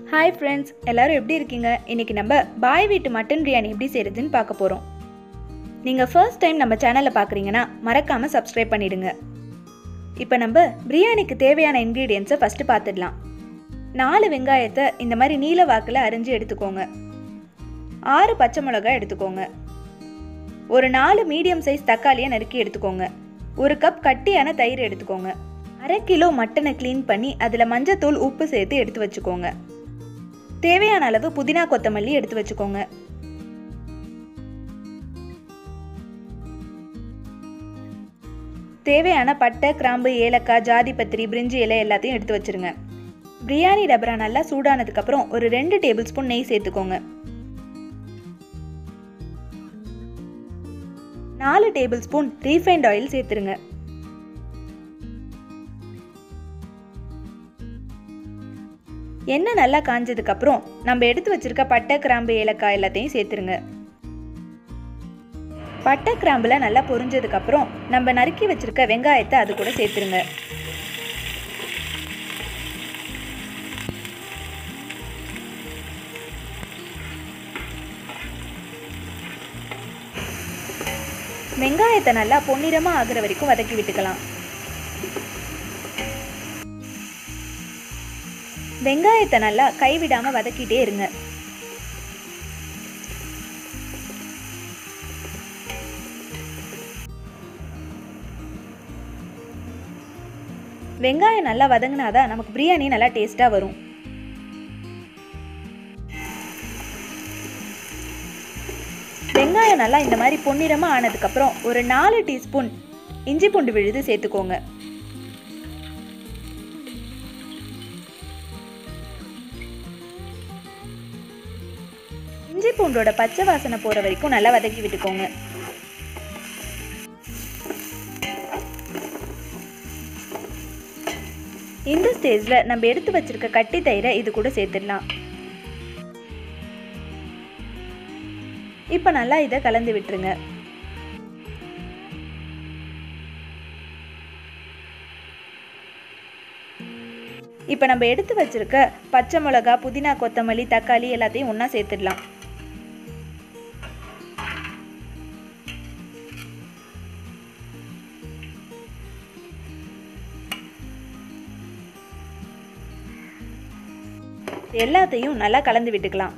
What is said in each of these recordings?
hi friends எல்லாரும் எப்படி இருக்கீங்க இன்னைக்கு நம்ம பாய் வீட்டு மட்டன் பிரியாணி எப்படி செய்கிறதுன்னு பார்க்க போகிறோம் நீங்கள் ஃபர்ஸ்ட் டைம் நம்ம சேனலை பார்க்குறீங்கன்னா மறக்காமல் சப்ஸ்கிரைப் பண்ணிடுங்க இப்போ நம்ம பிரியாணிக்கு தேவையான இன்க்ரீடியன்ஸை ஃபஸ்ட்டு பார்த்துடலாம் நாலு வெங்காயத்தை இந்த மாதிரி நீல வாக்கில் அரிஞ்சு எடுத்துக்கோங்க ஆறு பச்சை மிளகாய் எடுத்துக்கோங்க ஒரு நாலு மீடியம் சைஸ் தக்காளியை நறுக்கி எடுத்துக்கோங்க ஒரு கப் கட்டியான தயிர் எடுத்துக்கோங்க அரை கிலோ மட்டனை க்ளீன் பண்ணி அதில் மஞ்சத்தூள் உப்பு சேர்த்து எடுத்து வச்சுக்கோங்க தேவையான அளவு புதினா கொத்தமல்லி எடுத்து வச்சுக்கோங்க தேவையான பட்டை கிராம்பு ஏலக்காய் ஜாதி பத்திரி பிரிஞ்சி இலை எல்லாத்தையும் எடுத்து வச்சிருங்க பிரியாணி டபரா நல்லா சூடானதுக்கப்புறம் ஒரு ரெண்டு டேபிள் ஸ்பூன் நெய் சேர்த்துக்கோங்க நாலு டேபிள் ஸ்பூன் ரீஃபைண்ட் ஆயில் சேர்த்துருங்க எண்ணெய் நல்லா காஞ்சதுக்கப்புறம் நம்ம எடுத்து வச்சிருக்க பட்டை கிராம்பு ஏலக்காய் எல்லாத்தையும் சேர்த்துருங்க பட்டை கிராம்புல நல்லா பொரிஞ்சதுக்கப்புறம் நம்ம நறுக்கி வச்சிருக்க வெங்காயத்தை அது கூட சேர்த்துருங்க வெங்காயத்தை நல்லா பொன்னிறமாக ஆகுற வரைக்கும் வதக்கி விட்டுக்கலாம் வெங்காயத்தை நல்லா கைவிடாம வதக்கிட்டே இருங்க வெங்காயம் நல்லா வதங்கினாதான் நமக்கு பிரியாணி நல்லா டேஸ்டா வரும் வெங்காயம் நல்லா இந்த மாதிரி பொன்னிறமா ஆனதுக்கப்புறம் ஒரு நாலு டீஸ்பூன் இஞ்சி பூண்டு விழுது சேர்த்துக்கோங்க இஞ்சி பூண்டோட பச்சை வாசனை போகிற வரைக்கும் நல்லா வதக்கி விட்டுக்கோங்க இந்த ஸ்டேஜில் நம்ம எடுத்து வச்சிருக்க கட்டி தயிரை இது கூட சேர்த்துடலாம் இப்போ நல்லா இதை கலந்து விட்டுருங்க இப்போ நம்ம எடுத்து வச்சிருக்க பச்சை மிளகா புதினா கொத்தமல்லி தக்காளி எல்லாத்தையும் ஒன்றா சேர்த்துடலாம் எல்லாத்தையும் நல்லா கலந்து விட்டுக்கலாம்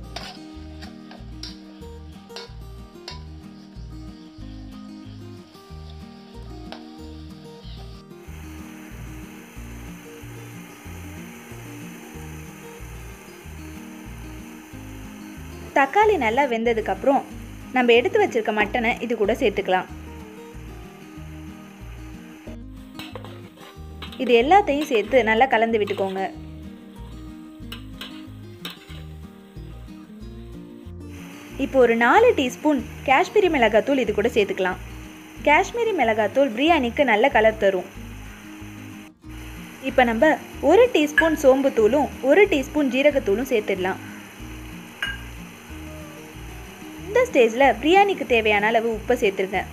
தக்காளி நல்லா வெந்ததுக்கப்புறம் நம்ம எடுத்து வச்சிருக்க மட்டனை இது கூட சேர்த்துக்கலாம் இது எல்லாத்தையும் சேர்த்து நல்லா கலந்து விட்டுக்கோங்க இப்போ ஒரு நாலு டீஸ்பூன் காஷ்மீரி மிளகாத்தூள் இது கூட சேர்த்துக்கலாம் காஷ்மீரி மிளகாத்தூள் பிரியாணிக்கு நல்ல கலர் தரும் இப்போ நம்ம ஒரு டீஸ்பூன் சோம்புத்தூளும் ஒரு டீஸ்பூன் ஜீரகத்தூளும் சேர்த்துடலாம் இந்த ஸ்டேஜில் பிரியாணிக்கு தேவையான அளவு உப்பை சேர்த்துருங்க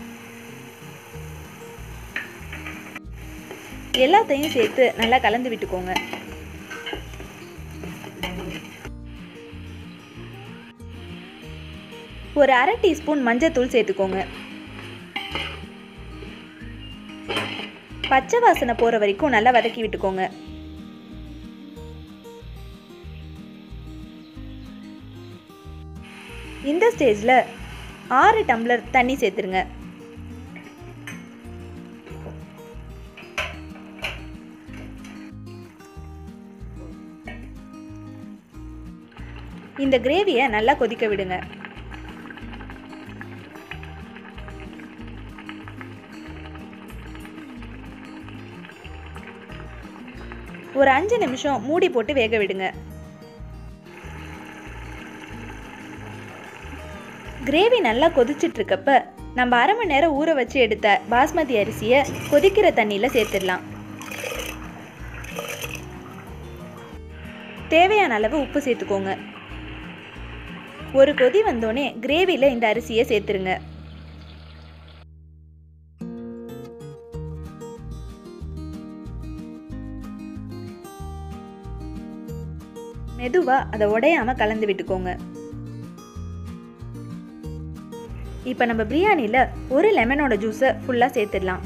எல்லாத்தையும் சேர்த்து நல்லா கலந்து விட்டுக்கோங்க ஒரு அரை டீஸ்பூன் மஞ்சத்தூள் சேர்த்துக்கோங்க பச்சை வாசனை போகிற வரைக்கும் நல்லா வதக்கி விட்டுக்கோங்க இந்த ஸ்டேஜில் ஆறு டம்ளர் தண்ணி சேர்த்துருங்க இந்த கிரேவியை நல்லா கொதிக்க விடுங்க ஒரு அஞ்சு நிமிஷம் மூடி போட்டு வேக விடுங்க கிரேவி நல்லா கொதிச்சிட்டு இருக்கப்ப நம்ம அரை மணி நேரம் ஊற வச்சு எடுத்த பாஸ்மதி அரிசியை கொதிக்கிற தண்ணியில் சேர்த்துடலாம் தேவையான அளவு உப்பு சேர்த்துக்கோங்க ஒரு கொதி வந்தோடனே கிரேவியில் இந்த அரிசியை சேர்த்துருங்க மெதுவாக அதை உடையாமல் கலந்து விட்டுக்கோங்க இப்போ நம்ம பிரியாணியில் ஒரு லெமனோட ஜூஸை ஃபுல்லாக சேர்த்துடலாம்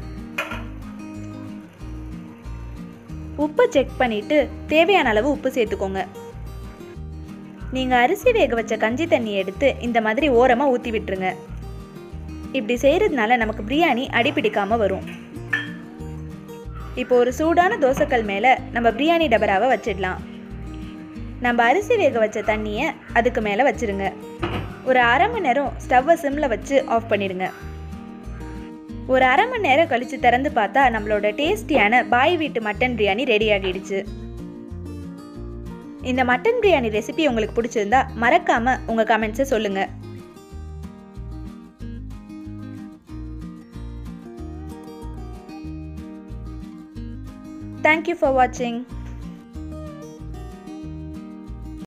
உப்பு செக் பண்ணிவிட்டு தேவையான அளவு உப்பு சேர்த்துக்கோங்க நீங்கள் அரிசி வேக வச்ச கஞ்சி தண்ணி எடுத்து இந்த மாதிரி ஓரமாக ஊற்றி விட்டுருங்க இப்படி செய்கிறதுனால நமக்கு பிரியாணி அடிப்பிடிக்காமல் வரும் இப்போ ஒரு சூடான தோசைக்கல் மேலே நம்ம பிரியாணி டபராவை வச்சிடலாம் நம்ம அரிசி வேக வச்ச தண்ணியை அதுக்கு மேலே வச்சிருங்க ஒரு அரை மணி நேரம் ஸ்டவ்வை சிம்மில் வச்சு ஆஃப் பண்ணிடுங்க ஒரு அரை மணி நேரம் கழித்து திறந்து பார்த்தா நம்மளோட டேஸ்டியான பாய் வீட்டு மட்டன் பிரியாணி ரெடி ஆகிடுச்சு இந்த மட்டன் பிரியாணி ரெசிபி உங்களுக்கு பிடிச்சிருந்தா மறக்காமல் உங்கள் கமெண்ட்ஸை சொல்லுங்கள் தேங்க்யூ ஃபார் வாட்சிங்